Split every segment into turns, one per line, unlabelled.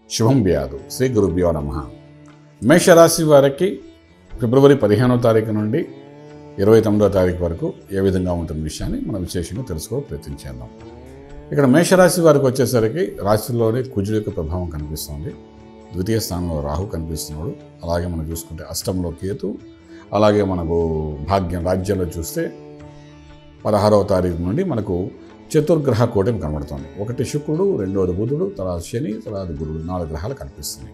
శుభం వ్యాధు శ్రీ గురుభ్యో నమ మేషరాశి వారికి ఫిబ్రవరి పదిహేనో తారీఖు నుండి ఇరవై తొమ్మిదో తారీఖు వరకు ఏ విధంగా ఉంటుంది విషయాన్ని మనం విశేషంగా తెలుసుకో ప్రయత్నించేద్దాం ఇక్కడ మేషరాశి వారికి వచ్చేసరికి రాశిలోనే కుజుడు యొక్క ప్రభావం కనిపిస్తుంది ద్వితీయ స్థానంలో రాహు కనిపిస్తున్నాడు అలాగే మనం చూసుకుంటే అష్టంలో కేతు అలాగే మనకు భాగ్యం రాజ్యంలో చూస్తే పదహారవ తారీఖు నుండి మనకు చతుర్గ్రహ కూటమి కనబడుతుంది ఒకటి శుక్రుడు రెండవది బుధుడు తర్వాత శని తర్వాత గురుడు నాలుగు గ్రహాలు కనిపిస్తున్నాయి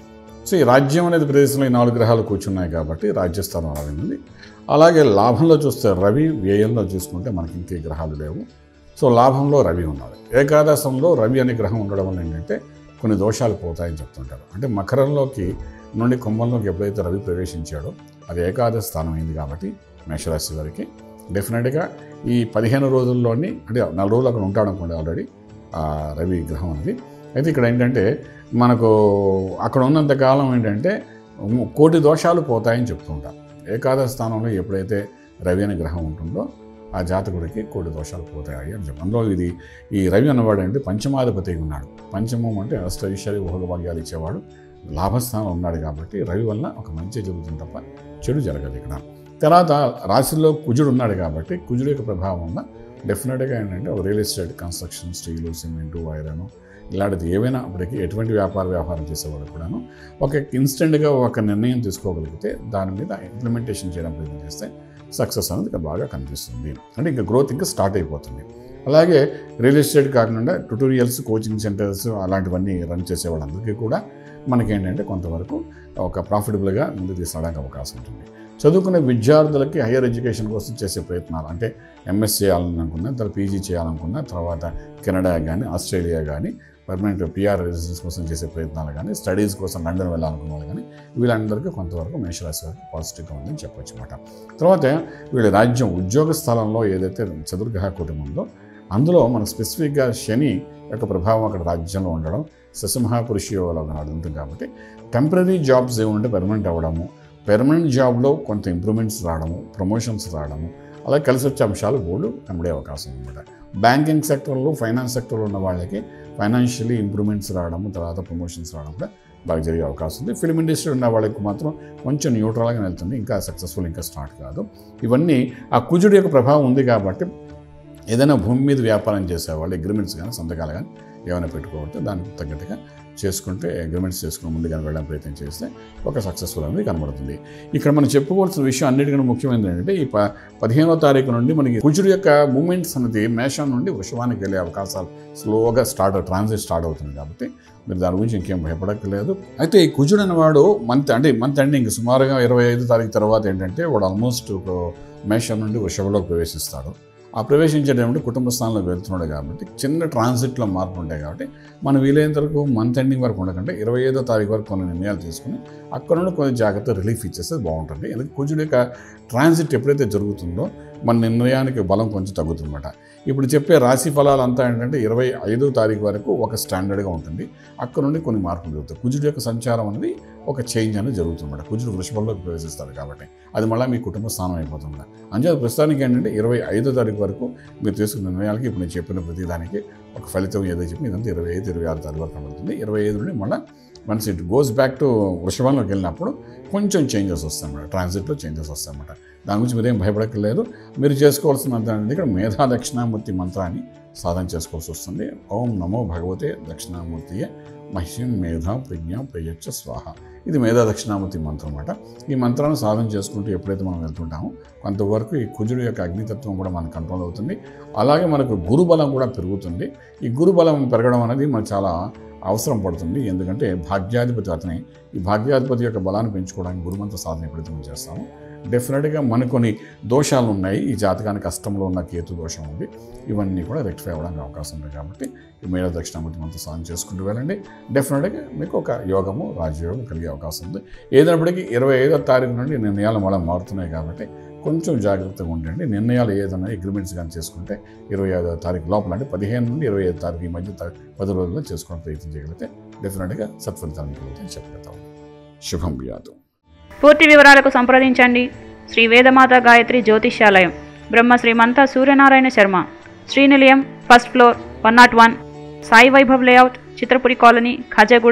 సో ఈ రాజ్యం అనేది ప్రదేశంలో ఈ నాలుగు గ్రహాలు కూర్చున్నాయి కాబట్టి రాజ్యస్థానం అలాగే ఉంది అలాగే లాభంలో చూస్తే రవి వ్యయంలో చూసుకుంటే మనకి ఇంకే గ్రహాలు లేవు సో లాభంలో రవి ఉన్నాడు ఏకాదశంలో రవి అనే గ్రహం ఉండడం వల్ల ఏంటంటే కొన్ని దోషాలు పోతాయని చెప్తుంటారు అంటే మకరంలోకి నుండి కుంభంలోకి ఎప్పుడైతే రవి ప్రవేశించాడో అది ఏకాదశ స్థానం అయింది కాబట్టి మేషరాశి వారికి డెఫినెట్గా ఈ పదిహేను రోజుల్లోని అంటే నాలుగు రోజులు అక్కడ ఉంటాడు అనుకోండి ఆల్రెడీ ఆ రవి గ్రహం అనేది అయితే ఇక్కడ ఏంటంటే మనకు అక్కడ ఉన్నంత కాలం ఏంటంటే కోటి దోషాలు పోతాయని చెప్తుంటారు ఏకాదశ స్థానంలో ఎప్పుడైతే రవి అనే గ్రహం ఉంటుందో ఆ జాతకుడికి కోటి దోషాలు పోతాయి అని చెప్పి అందులో ఇది ఈ రవి అన్నవాడు అంటే పంచమాధిపతి ఉన్నాడు పంచమం అంటే అష్టైశ్వర్య భోగభాగ్యాలు ఇచ్చేవాడు లాభస్థానం ఉన్నాడు కాబట్టి రవి వల్ల ఒక మంచి జరుగుతుంది తప్ప చెడు జరగదు ఇక్కడ తర్వాత రాశిలో కుజుడు ఉన్నాడు కాబట్టి కుజుడు యొక్క ప్రభావం వల్ల డెఫినెట్గా ఏంటంటే ఒక real estate construction steel cement iron ఇలాంటిది ఏవైనా అప్పటికి ఎటువంటి వ్యాపార వ్యాపారం చేసేవాడు కూడాను ఒక ఇన్స్టెంట్గా ఒక నిర్ణయం తీసుకోగలిగితే దాని మీద ఇంప్లిమెంటేషన్ చేయడం ప్రయత్నం చేస్తే సక్సెస్ అనేది ఇక్కడ బాగా కనిపిస్తుంది అంటే ఇంకా గ్రోత్ ఇంకా స్టార్ట్ అయిపోతుంది అలాగే రియల్ ఎస్టేట్ కాకుండా ట్యూటోరియల్స్ కోచింగ్ సెంటర్స్ అలాంటివన్నీ రన్ చేసే వాళ్ళందరికీ కూడా మనకేంటంటే కొంతవరకు ఒక ప్రాఫిటబుల్గా ముందు తీసుకురావడానికి అవకాశం ఉంటుంది చదువుకునే విద్యార్థులకి హైయర్ ఎడ్యుకేషన్ కోసం చేసే ప్రయత్నాలు అంటే ఎంఎస్ చేయాలనుకున్నా తర్వాత పీజీ చేయాలనుకున్నా తర్వాత కెనడా కానీ ఆస్ట్రేలియా కానీ పర్మనెంట్ పిఆర్ రెసిడెన్స్ కోసం చేసే ప్రయత్నాలు కానీ స్టడీస్ కోసం లండన్ వెళ్ళాలనుకున్న వాళ్ళు కానీ వీళ్ళందరికీ కొంతవరకు మేషరాశి వారికి పాజిటివ్గా ఉందని చెప్పొచ్చు అనమాట తర్వాత వీళ్ళ రాజ్యం ఉద్యోగ స్థలంలో ఏదైతే చతుర్గ్రహ కుటుంబం ఉందో అందులో మన స్పెసిఫిక్గా శని యొక్క ప్రభావం అక్కడ రాజ్యంలో ఉండడం శశమహాపురుషయోలో ఉంటుంది కాబట్టి టెంపరీ జాబ్స్ ఏముంటే పెర్మనెంట్ అవ్వడము పెర్మనెంట్ జాబ్లో కొంత ఇంప్రూవ్మెంట్స్ రావడము ప్రమోషన్స్ రావడము అలా కలిసి వచ్చే అంశాలు బోర్డు కనబడే అవకాశం అనమాట బ్యాంకింగ్ సెక్టర్లో ఫైనాన్స్ సెక్టర్లో ఉన్న వాళ్ళకి ఫైనాన్షియలీ ఇంప్రూవ్మెంట్స్ రావడము తర్వాత ప్రమోషన్స్ రావడం కూడా బాగా జరిగే అవకాశం ఉంది ఫిల్మ్ ఇండస్ట్రీ ఉన్న వాళ్ళకి మాత్రం కొంచెం న్యూట్రల్గా వెళ్తుంది ఇంకా సక్సెస్ఫుల్ ఇంకా స్టార్ట్ కాదు ఇవన్నీ ఆ కుజుడు యొక్క ప్రభావం ఉంది కాబట్టి ఏదైనా భూమి మీద వ్యాపారం చేసేవాళ్ళు అగ్రిమెంట్స్ కానీ సంతకాలు కానీ ఏమైనా పెట్టుకోవచ్చు దానికి తగ్గట్టుగా చేసుకుంటే అగ్రిమెంట్స్ చేసుకుని ముందుగా వెళ్ళడం ప్రయత్నం చేస్తే ఒక సక్సెస్ఫుల్ అనేది కనబడుతుంది ఇక్కడ మనం చెప్పుకోవాల్సిన విషయం అన్నిటికన్నా ముఖ్యమైనది ఏంటంటే ఈ ప పదిహేనో తారీఖు నుండి మనకి కుజుడు యొక్క మూమెంట్స్ అనేది మేషం నుండి వృషభానికి వెళ్ళే అవకాశాలు స్లోగా స్టార్ట్ ట్రాన్సిట్ స్టార్ట్ అవుతుంది కాబట్టి మీరు దాని గురించి ఇంకేం భయపడక్కర్లేదు అయితే ఈ కుజుడు అనేవాడు మంత్ అంటే మంత్ ఎండింగ్ సుమారుగా ఇరవై ఐదు తారీఖు తర్వాత ఏంటంటే వాడు ఆల్మోస్ట్ ఒక మేషం నుండి వృషభంలోకి ప్రవేశిస్తాడు ఆ ప్రవేశించేటప్పుడు కుటుంబ స్థానంలోకి వెళ్తున్నాడు కాబట్టి చిన్న ట్రాన్సిట్లో మార్పు ఉంటాయి కాబట్టి మనం వీలైనంత వరకు మంత్ ఎండింగ్ వరకు ఉండకంటే ఇరవై ఐదో తారీఖు వరకు కొన్ని నిర్ణయాలు తీసుకుని అక్కడ నుండి కొన్ని జాగ్రత్త రిలీఫ్ ఇచ్చేస్తే బాగుంటుంది ఎందుకంటే కుజుడు యొక్క ట్రాన్సిట్ ఎప్పుడైతే జరుగుతుందో మన నిర్ణయానికి బలం కొంచెం తగ్గుతుందన్నమాట ఇప్పుడు చెప్పే రాశి ఫలాలు అంతా ఏంటంటే ఇరవై ఐదో తారీఖు వరకు ఒక స్టాండర్డ్గా ఉంటుంది అక్కడ నుండి కొన్ని మార్పులు జరుగుతాయి కుజుడు యొక్క సంచారం అనేది ఒక చేంజ్ అనేది జరుగుతుందన్నమాట కుజుడు వృషభంలోకి ప్రవేశిస్తాడు కాబట్టి అది మళ్ళీ మీ కుటుంబ స్థానం అయిపోతుంది అంచేత ప్రస్తుతానికి ఏంటంటే ఇరవై ఐదో తారీఖు వరకు మీరు తీసుకున్న నిర్ణయాలకి ఇప్పుడు నేను చెప్పిన ప్రతి దానికి ఒక ఫలితం ఏదో చెప్పి ఇదంతా ఇరవై ఐదు ఇరవై ఆరు తారీఖు వరకు కనబడుతుంది ఇరవై ఐదు నుండి మళ్ళీ once it goes back to వృషభంలోకి వెళ్ళినప్పుడు కొంచెం చేంజెస్ వస్తాయన్నమాట ట్రాన్సిట్లో చేంజెస్ వస్తాయన్నమాట దాని గురించి మీరేం భయపడక్కర్లేదు మీరు చేసుకోవాల్సిన ఇక్కడ మేధా దక్షిణామూర్తి మంత్రాన్ని సాధన చేసుకోవాల్సి వస్తుంది ఓం నమో భగవతే దక్షిణామూర్తియే మహ్యం మేధ ప్రజ్ఞ ప్రయచ్చ స్వాహ ఇది మేధా దక్షిణామూర్తి మంత్రం అన్నమాట ఈ మంత్రాన్ని సాధన చేసుకుంటూ ఎప్పుడైతే మనం వెళ్తుంటామో కొంతవరకు ఈ కుజుడు యొక్క అగ్నితత్వం కూడా మనకు కంట్రోల్ అవుతుంది అలాగే మనకు గురుబలం కూడా పెరుగుతుంది ఈ గురుబలం పెరగడం అనేది మనకు చాలా అవసరం పడుతుంది ఎందుకంటే భాగ్యాధిపతి అతనే ఈ భాగ్యాధిపతి యొక్క బలాన్ని పెంచుకోవడానికి గురుమంత్ర సాధన ఎప్పుడైతే మనం చేస్తామో డెఫినెట్గా మనకు కొన్ని దోషాలు ఉన్నాయి ఈ జాతకానికి అష్టంలో ఉన్న కేతు దోషం ఉంది ఇవన్నీ కూడా రెక్టిఫై అవ్వడానికి అవకాశం ఉంది కాబట్టి ఈ మేడ దక్షిణామూర్తి మంత్ర సాధన చేసుకుంటూ వెళ్ళండి డెఫినెట్గా మీకు ఒక యోగము రాజయోగం కలిగే అవకాశం ఉంది ఏదైనప్పటికీ ఇరవై ఐదో తారీఖు నుండి నిర్ణయాలు మళ్ళీ మారుతున్నాయి కాబట్టి కొంచెం జాగ్రత్తగా ఉండండి నిర్ణయాలు ఏదైనా అగ్రిమెంట్స్ కానీ చేసుకుంటే ఇరవై ఐదో తారీఖు లోపల అంటే పదిహేను నుండి ఇరవై ఐదు తారీఖు ఈ మధ్య తా- పది రోజుల్లో చేసుకోవడం ప్రయత్నం చేయగలిగితే డెఫినెట్గా సత్ఫలితాన్ని కలుగుతాయని చెప్పగలుగుతాం శుభం వ్యాధు
పూర్తి వివరాలకు సంప్రదించండి Shri Vedamata Gayatri Jyotishyalayam Brahma Srimantha Suryanarayana Sharma Srinilayam first floor one naught one Sai Vaibhav layout Chitrapuri colony Khajaguda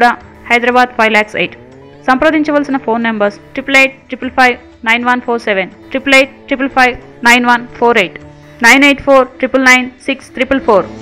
Hyderabad five lakhs eight సంప్రదించవలసిన phone numbers triple eight triple five nine one four seven triple eight triple five nine one four eight nine eight four triple nine six triple four